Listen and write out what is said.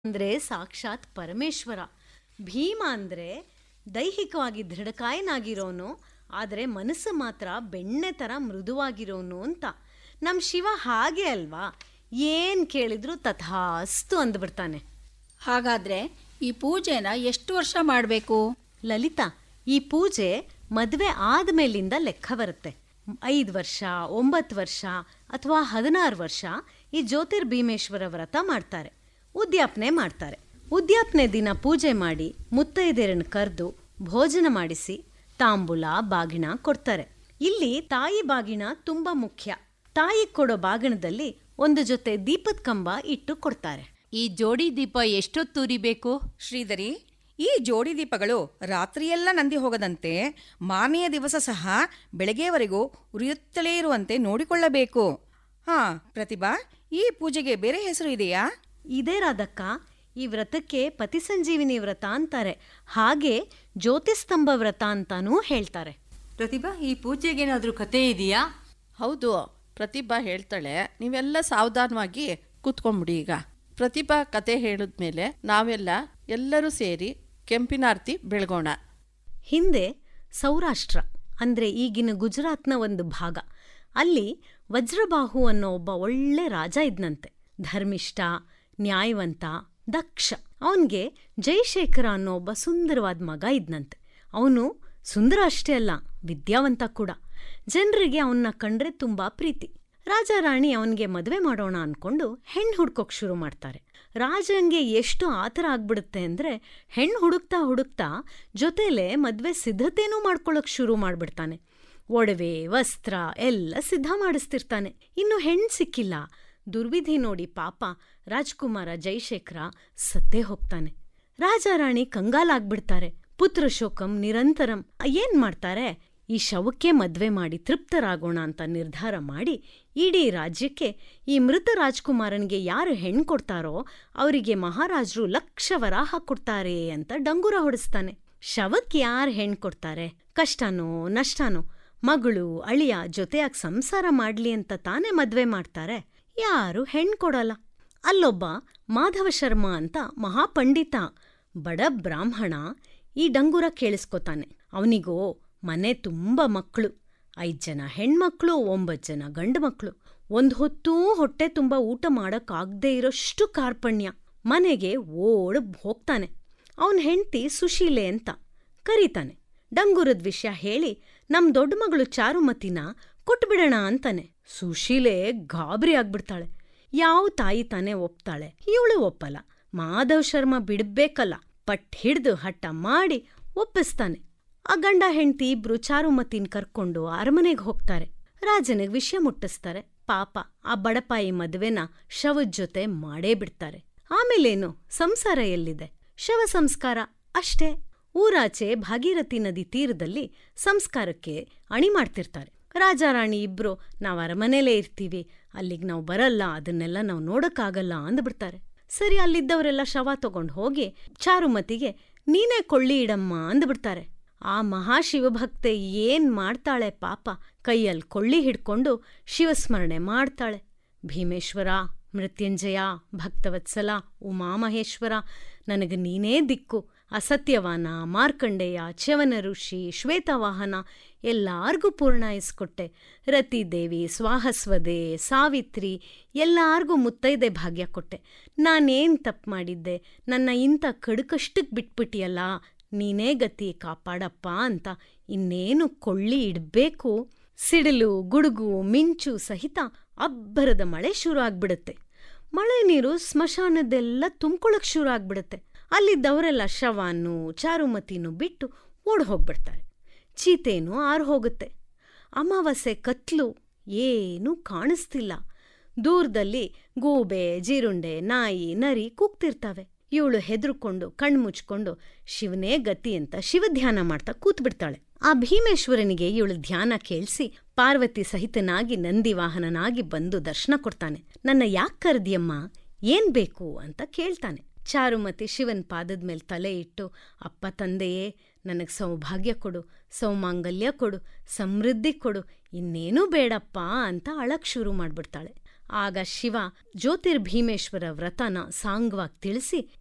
ಅಂದರೆ ಸಾಕ್ಷಾತ್ ಪರಮೇಶ್ವರ ಭೀಮ ಅಂದರೆ ದೈಹಿಕವಾಗಿ ದೃಢಕಾಯನಾಗಿರೋನು ಆದರೆ ಮನಸ್ಸು ಮಾತ್ರ ಬೆಣ್ಣೆ ಥರ ಮೃದುವಾಗಿರೋನು ಅಂತ ನಮ್ಮ ಶಿವ ಹಾಗೆ ಅಲ್ವಾ ಏನು ಕೇಳಿದ್ರು ತಥಾಸ್ತು ಅಂದ್ಬಿಡ್ತಾನೆ ಹಾಗಾದ್ರೆ ಈ ಪೂಜೆನ ಎಷ್ಟು ವರ್ಷ ಮಾಡಬೇಕು ಲಲಿತಾ ಈ ಪೂಜೆ ಮದುವೆ ಆದಮೇಲಿಂದ ಲೆಕ್ಕ ಬರುತ್ತೆ ಐದು ವರ್ಷ ಒಂಬತ್ತು ವರ್ಷ ಅಥವಾ ಹದಿನಾರು ವರ್ಷ ಈ ಜ್ಯೋತಿರ್ಭೀಮೇಶ್ವರ ವ್ರತ ಮಾಡ್ತಾರೆ ಉದ್ಯಾಪನೆ ಮಾಡ್ತಾರೆ ಉದ್ಯಾಪನೆ ದಿನ ಪೂಜೆ ಮಾಡಿ ಮುತ್ತೈದೆಯರನ್ನು ಕರೆದು ಭೋಜನ ಮಾಡಿಸಿ ತಾಂಬೂಲ ಬಾಗಿಣ ಕೊಡ್ತಾರೆ ಇಲ್ಲಿ ತಾಯಿ ಬಾಗಿಣ ತುಂಬ ಮುಖ್ಯ ತಾಯಿ ಕೊಡೋ ಬಾಗಿಣದಲ್ಲಿ ಒಂದು ಜೊತೆ ದೀಪದ ಕಂಬ ಇಟ್ಟು ಕೊಡ್ತಾರೆ ಈ ಜೋಡಿ ದೀಪ ಎಷ್ಟೊತ್ತು ಉರಿಬೇಕು ಶ್ರೀಧರಿ ಈ ಜೋಡಿ ದೀಪಗಳು ರಾತ್ರಿಯೆಲ್ಲ ನಂದಿ ಹೋಗದಂತೆ ಮಾರನೆಯ ದಿವಸ ಸಹ ಬೆಳಗ್ಗೆವರೆಗೂ ಉರಿಯುತ್ತಲೇ ಇರುವಂತೆ ನೋಡಿಕೊಳ್ಳಬೇಕು ಹಾ ಪ್ರತಿಭಾ ಈ ಪೂಜೆಗೆ ಬೇರೆ ಹೆಸರು ಇದೆಯಾ ಇದೇ ರಾಧಕ್ಕ ಈ ವ್ರತಕ್ಕೆ ಪತಿ ಸಂಜೀವಿನಿ ವ್ರತ ಅಂತಾರೆ ಹಾಗೆ ಜ್ಯೋತಿಸ್ತಂಭ ವ್ರತ ಅಂತಾನೂ ಹೇಳ್ತಾರೆ ಪ್ರತಿಭಾ ಈ ಪೂಜೆಗೇನಾದರೂ ಕತೆ ಇದೆಯಾ ಹೌದು ಪ್ರತಿಭಾ ಹೇಳ್ತಾಳೆ ನೀವೆಲ್ಲ ಸಾವಧಾನವಾಗಿ ಕೂತ್ಕೊಂಬಿಡಿ ಈಗ ಪ್ರತಿಭಾ ಕತೆ ಹೇಳಿದ್ಮೇಲೆ ನಾವೆಲ್ಲ ಎಲ್ಲರೂ ಸೇರಿ ಕೆಂಪಿನಾರ್ತಿ ಬೆಳಗೋಣ ಹಿಂದೆ ಸೌರಾಷ್ಟ್ರ ಅಂದರೆ ಈಗಿನ ಗುಜರಾತ್ನ ಒಂದು ಭಾಗ ಅಲ್ಲಿ ವಜ್ರಬಾಹು ಅನ್ನೋ ಒಬ್ಬ ಒಳ್ಳೆ ರಾಜ ಇದ್ನಂತೆ ಧರ್ಮಿಷ್ಠ ನ್ಯಾಯವಂತ ದಕ್ಷ ಅವನಿಗೆ ಜಯಶೇಖರ ಅನ್ನೋ ಒಬ್ಬ ಸುಂದರವಾದ ಮಗ ಇದ್ನಂತೆ ಅವನು ಸುಂದರ ಅಷ್ಟೇ ಅಲ್ಲ ವಿದ್ಯಾವಂತ ಕೂಡ ಜನರಿಗೆ ಅವನ್ನ ಕಂಡ್ರೆ ತುಂಬಾ ಪ್ರೀತಿ ರಾಜ ರಾಣಿ ಅವನಿಗೆ ಮದುವೆ ಮಾಡೋಣ ಅನ್ಕೊಂಡು ಹೆಣ್ಣು ಹುಡ್ಕೋಕ್ ಶುರು ಮಾಡ್ತಾರೆ ರಾಜಂಗೆ ಎಷ್ಟು ಆತರ ಆಗ್ಬಿಡುತ್ತೆ ಅಂದ್ರೆ ಹೆಣ್ಣು ಹುಡುಕ್ತಾ ಹುಡುಕ್ತಾ ಜೊತೆಲೆ ಮದ್ವೆ ಸಿದ್ಧತೆನೂ ಮಾಡ್ಕೊಳ್ಳೋಕ್ ಶುರು ಮಾಡ್ಬಿಡ್ತಾನೆ ಒಡವೆ ವಸ್ತ್ರ ಎಲ್ಲ ಸಿದ್ಧ ಮಾಡಿಸ್ತಿರ್ತಾನೆ ಇನ್ನು ಹೆಣ್ಣು ಸಿಕ್ಕಿಲ್ಲ ದುರ್ವಿಧಿ ನೋಡಿ ಪಾಪ ರಾಜ್ಕುಮಾರ ಜಯಶೇಖರ ಸತ್ತೇ ಹೋಗ್ತಾನೆ ರಾಜ ರಾಣಿ ಕಂಗಾಲಾಗ್ಬಿಡ್ತಾರೆ ಪುತ್ರ ಶೋಕಂ ನಿರಂತರಂ ಏನ್ ಮಾಡ್ತಾರೆ ಈ ಶವಕ್ಕೆ ಮದ್ವೆ ಮಾಡಿ ತೃಪ್ತರಾಗೋಣ ಅಂತ ನಿರ್ಧಾರ ಮಾಡಿ ಇಡೀ ರಾಜ್ಯಕ್ಕೆ ಈ ಮೃತ ರಾಜ್ಕುಮಾರನಿಗೆ ಯಾರು ಹೆಣ್ಣು ಕೊಡ್ತಾರೋ ಅವರಿಗೆ ಮಹಾರಾಜರು ಲಕ್ಷ ವರಾಹ ಕೊಡ್ತಾರೆ ಅಂತ ಡಂಗುರ ಹೊಡಿಸ್ತಾನೆ ಶವಕ್ಕೆ ಯಾರು ಹೆಣ್ಣು ಕೊಡ್ತಾರೆ ಕಷ್ಟನೋ ನಷ್ಟನೋ ಮಗಳು ಅಳಿಯ ಜೊತೆಯಾಗಿ ಸಂಸಾರ ಮಾಡ್ಲಿ ಅಂತ ತಾನೇ ಮದ್ವೆ ಮಾಡ್ತಾರೆ ಯಾರು ಹೆಣ್ಣು ಕೊಡಲ್ಲ ಅಲ್ಲೊಬ್ಬ ಮಾಧವ ಶರ್ಮಾ ಅಂತ ಮಹಾಪಂಡಿತ ಬಡ ಬ್ರಾಹ್ಮಣ ಈ ಡಂಗುರ ಕೇಳಿಸ್ಕೊತಾನೆ ಅವನಿಗೋ ಮನೆ ತುಂಬ ಮಕ್ಕಳು ಐದು ಜನ ಹೆಣ್ಮಕ್ಳು ಒಂಬತ್ತು ಜನ ಗಂಡು ಮಕ್ಕಳು ಒಂದು ಹೊತ್ತೂ ಹೊಟ್ಟೆ ತುಂಬ ಊಟ ಮಾಡೋಕ್ಕಾಗದೇ ಇರೋಷ್ಟು ಕಾರ್ಪಣ್ಯ ಮನೆಗೆ ಓಡ್ ಹೋಗ್ತಾನೆ ಅವನ ಹೆಂಡತಿ ಸುಶೀಲೆ ಅಂತ ಕರೀತಾನೆ ಡಂಗುರದ ವಿಷಯ ಹೇಳಿ ನಮ್ ದೊಡ್ಡ ಮಗಳು ಚಾರುಮತಿನ ಕೊಟ್ಬಿಡೋಣ ಅಂತಾನೆ ಸುಶೀಲೆ ಗಾಬರಿ ಆಗ್ಬಿಡ್ತಾಳೆ ಯಾವ ತಾಯಿ ತಾನೇ ಒಪ್ತಾಳೆ ಇವಳು ಒಪ್ಪಲ್ಲ ಮಾಧವ್ ಶರ್ಮಾ ಬಿಡ್ಬೇಕಲ್ಲ ಪಟ್ ಹಿಡ್ದು ಹಠ ಮಾಡಿ ಒಪ್ಪಿಸ್ತಾನೆ ಆ ಗಂಡ ಹೆಂಡತಿ ಇಬ್ರು ಚಾರುಮತಿನ್ ಕರ್ಕೊಂಡು ಅರಮನೆಗೆ ಹೋಗ್ತಾರೆ ರಾಜನಿಗೆ ವಿಷಯ ಮುಟ್ಟಿಸ್ತಾರೆ ಪಾಪ ಆ ಬಡಪಾಯಿ ಮದುವೆನ ಶವದ ಜೊತೆ ಮಾಡೇ ಬಿಡ್ತಾರೆ ಆಮೇಲೇನು ಸಂಸಾರ ಎಲ್ಲಿದೆ ಶವ ಸಂಸ್ಕಾರ ಅಷ್ಟೇ ಊರಾಚೆ ಭಾಗೀರಥಿ ನದಿ ತೀರದಲ್ಲಿ ಸಂಸ್ಕಾರಕ್ಕೆ ಅಣಿ ಮಾಡ್ತಿರ್ತಾರೆ ರಾಜ ರಾಣಿ ಇಬ್ರು ನಾವು ಅರಮನೆಲೇ ಇರ್ತೀವಿ ಅಲ್ಲಿಗೆ ನಾವು ಬರಲ್ಲ ಅದನ್ನೆಲ್ಲ ನಾವು ನೋಡಕ್ಕಾಗಲ್ಲ ಅಂದ್ಬಿಡ್ತಾರೆ ಸರಿ ಅಲ್ಲಿದ್ದವರೆಲ್ಲ ಶವ ತಗೊಂಡು ಹೋಗಿ ಚಾರುಮತಿಗೆ ನೀನೇ ಕೊಳ್ಳಿ ಇಡಮ್ಮ ಅಂದ್ಬಿಡ್ತಾರೆ ಆ ಮಹಾಶಿವಭಕ್ತೆ ಏನ್ ಮಾಡ್ತಾಳೆ ಪಾಪ ಕೈಯಲ್ಲಿ ಕೊಳ್ಳಿ ಹಿಡ್ಕೊಂಡು ಶಿವಸ್ಮರಣೆ ಮಾಡ್ತಾಳೆ ಭೀಮೇಶ್ವರ ಮೃತ್ಯುಂಜಯ ಭಕ್ತವತ್ಸಲ ಉಮಾಮಹೇಶ್ವರ ನನಗೆ ನೀನೇ ದಿಕ್ಕು ಅಸತ್ಯವಾನ ಮಾರ್ಕಂಡೇಯ ಚ್ಯವನ ಋಷಿ ಶ್ವೇತವಾಹನ ಎಲ್ಲಾರ್ಗೂ ಪೂರ್ಣಾಯಿಸ್ಕೊಟ್ಟೆ ರತಿದೇವಿ ಸ್ವಾಹಸ್ವದೆ ಸಾವಿತ್ರಿ ಎಲ್ಲಾರ್ಗೂ ಮುತ್ತೈದೆ ಭಾಗ್ಯ ಕೊಟ್ಟೆ ನಾನೇನ್ ತಪ್ಪು ಮಾಡಿದ್ದೆ ನನ್ನ ಇಂಥ ಕಡುಕಷ್ಟಕ್ಕೆ ಬಿಟ್ಬಿಟ್ಟಿಯಲ್ಲ ನೀನೇ ಗತಿ ಕಾಪಾಡಪ್ಪ ಅಂತ ಇನ್ನೇನು ಕೊಳ್ಳಿ ಇಡಬೇಕು ಸಿಡಿಲು ಗುಡುಗು ಮಿಂಚು ಸಹಿತ ಅಬ್ಬರದ ಮಳೆ ಶುರು ಆಗ್ಬಿಡುತ್ತೆ ಮಳೆ ನೀರು ಸ್ಮಶಾನದೆಲ್ಲ ತುಂಬ್ಕೊಳಕ್ ಶುರು ಆಗ್ಬಿಡುತ್ತೆ ಅಲ್ಲಿದ್ದವರೆಲ್ಲ ಶವಾನು ಚಾರುಮತಿನೂ ಬಿಟ್ಟು ಓಡ್ ಹೋಗ್ಬಿಡ್ತಾರೆ ಚೀತೇನು ಆರು ಹೋಗುತ್ತೆ ಅಮಾವಾಸ್ಯೆ ಕತ್ಲು ಏನೂ ಕಾಣಿಸ್ತಿಲ್ಲ ದೂರದಲ್ಲಿ ಗೂಬೆ ಜೀರುಂಡೆ ನಾಯಿ ನರಿ ಕೂಗ್ತಿರ್ತವೆ ಇವಳು ಹೆದರ್ಕೊಂಡು ಕಣ್ಮುಚ್ಕೊಂಡು ಶಿವನೇ ಗತಿ ಅಂತ ಶಿವಧ್ಯಾನ ಮಾಡ್ತಾ ಕೂತ್ಬಿಡ್ತಾಳೆ ಆ ಭೀಮೇಶ್ವರನಿಗೆ ಇವಳು ಧ್ಯಾನ ಕೇಳಿಸಿ ಪಾರ್ವತಿ ಸಹಿತನಾಗಿ ನಂದಿವಾಹನನಾಗಿ ಬಂದು ದರ್ಶನ ಕೊಡ್ತಾನೆ ನನ್ನ ಯಾಕ್ ಕರ್ದಿಯಮ್ಮ ಏನ್ ಬೇಕು ಅಂತ ಕೇಳ್ತಾನೆ ಚಾರುಮತಿ ಶಿವನ್ ಪಾದದ ಮೇಲೆ ತಲೆ ಇಟ್ಟು ಅಪ್ಪ ತಂದೆಯೇ ನನಗೆ ಸೌಭಾಗ್ಯ ಕೊಡು ಸೌಮಾಂಗಲ್ಯ ಕೊಡು ಸಮೃದ್ಧಿ ಕೊಡು ಇನ್ನೇನೂ ಬೇಡಪ್ಪ ಅಂತ ಅಳಕ್ ಶುರು ಮಾಡ್ಬಿಡ್ತಾಳೆ ಆಗ ಶಿವ ಜ್ಯೋತಿರ್ಭೀಮೇಶ್ವರ ವ್ರತನ ಸಾಂಗವಾಗಿ ತಿಳಿಸಿ